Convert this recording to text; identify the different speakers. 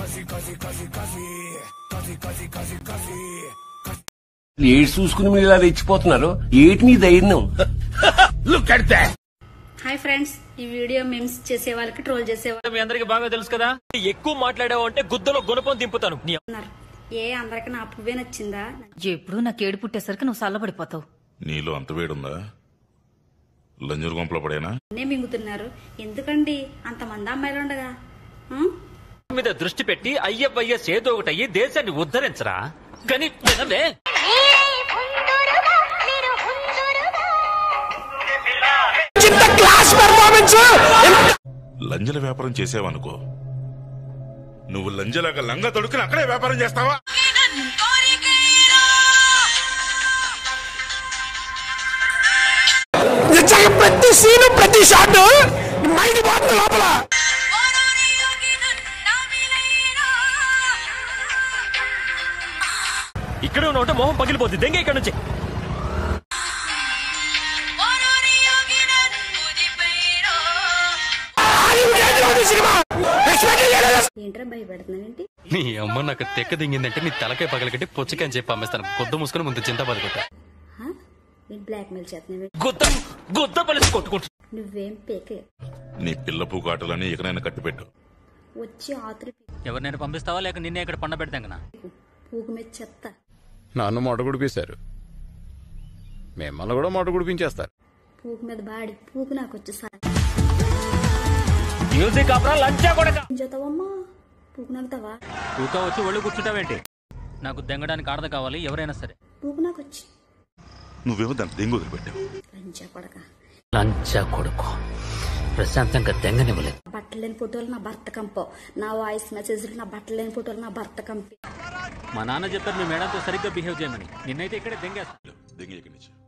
Speaker 1: AIDS చూసుకుని మీరు ఇలా రెచ్చిపోతున్నారు ఏటి నీ ధైర్యం look at that
Speaker 2: hi friends ఈ వీడియో మెమ్స్ చేసే వాళ్ళకి ట్రోల్ చేసే వాళ్ళు
Speaker 3: మీ అందరికి బాగా తెలుసు కదా ఎక్కువ మాట్లాడావు అంటే గుద్దలో గుణపం దింపుతాను నీ
Speaker 2: ఉన్నారు ఏ అందరికి నా పువ్వే నచ్చిందా
Speaker 4: ఎప్పుడు నాకు ఏడు పుట్టేసరికి నువ్వు చల్లబడిపోతావు
Speaker 5: నీలో అంత వేడుందా లంజూరు గుంపలో పడేనా
Speaker 2: అన్నే మింగుతున్నారు ఎందుకండి అంతమంది అమ్మాయిలు ఉండగా ఉం?
Speaker 3: మీద దృష్టి పెట్టి అయ్యవయ్య సేదో ఒకటి అయ్యి దేశాన్ని ఉద్ధరించరా కానీ వినవే
Speaker 5: లంజల వ్యాపారం చేసావనుకో నువ్వు లంజలాగా లంగా తొడుక్కుని అక్కడే వ్యాపారం చేస్తావా
Speaker 1: నిజంగా ప్రతి సీను ప్రతి షాట్ మైండ్ పోతుంది లోపల
Speaker 3: ఇక్కడ ఉన్న ఉంటే మొహం పగిలిపోద్ది దెంగ ఇక్కడ నుంచి
Speaker 1: సినిమా ఎక్స్పెక్ట్ చేయలేదు
Speaker 2: ఏంట్రా భయపెడుతున్నావేంటి
Speaker 6: నీ అమ్మ నాకు తెక్క దింగిందంటే నీ తలకాయ పగలగట్టి పుచ్చకాయని చెప్పి అమ్మేస్తాను కొద్ది మూసుకొని ముందు చింత పదకొట్టా
Speaker 2: హ? నేను బ్లాక్ మెయిల్ చేస్తున్నావే
Speaker 3: గుద్ద గుద్ద పలిసి కొట్టుకుంటు
Speaker 2: నువ్వేం పేకే
Speaker 5: నీ పిల్ల పూకాటలని ఇకనైనా కట్టిపెట్టు
Speaker 2: వచ్చి ఆతురు
Speaker 3: ఎవరినైనా పంపిస్తావా లేక నిన్నే ఇక్కడ పండ పెడతాం కదా
Speaker 2: పూకు మీద చెత్త
Speaker 7: నన్ను మొట గుడిపేశారు మిమ్మల్ని కూడా మొట గుడిపించేస్తారు
Speaker 2: పూకు మీద బాడి పూకు నాకు వచ్చి సార్
Speaker 3: మ్యూజిక్ ఆపరా లంచా కొడక
Speaker 2: ఏం చేస్తావమ్మా పూకు నాకుతావా
Speaker 3: తూకా వచ్చి ఒళ్ళు కూర్చుంటావేంటి నాకు దెంగడానికి ఆడద కావాలి ఎవరైనా సరే
Speaker 2: పూకు నాకు వచ్చి
Speaker 5: నువ్వేమో దాన్ని దెంగు వదిలిపెట్టావు
Speaker 2: లంచా పడక
Speaker 3: లంచా కొడుకు ప్రశాంతంగా దెంగనివ్వలేదు
Speaker 2: బట్టలు లేని ఫోటోలు నా భర్త కంపో నా వాయిస్ మెసేజ్లు నా బట్టలు లేని ఫోటోలు నా భర్త కంపి
Speaker 3: మా నాన్న చెప్పారు మీ మేడంతో సరిగ్గా బిహేవ్ చేయమని నిన్నైతే ఇక్కడే దెంగేస్తా
Speaker 5: దెంగి ఇక్కడి నుంచి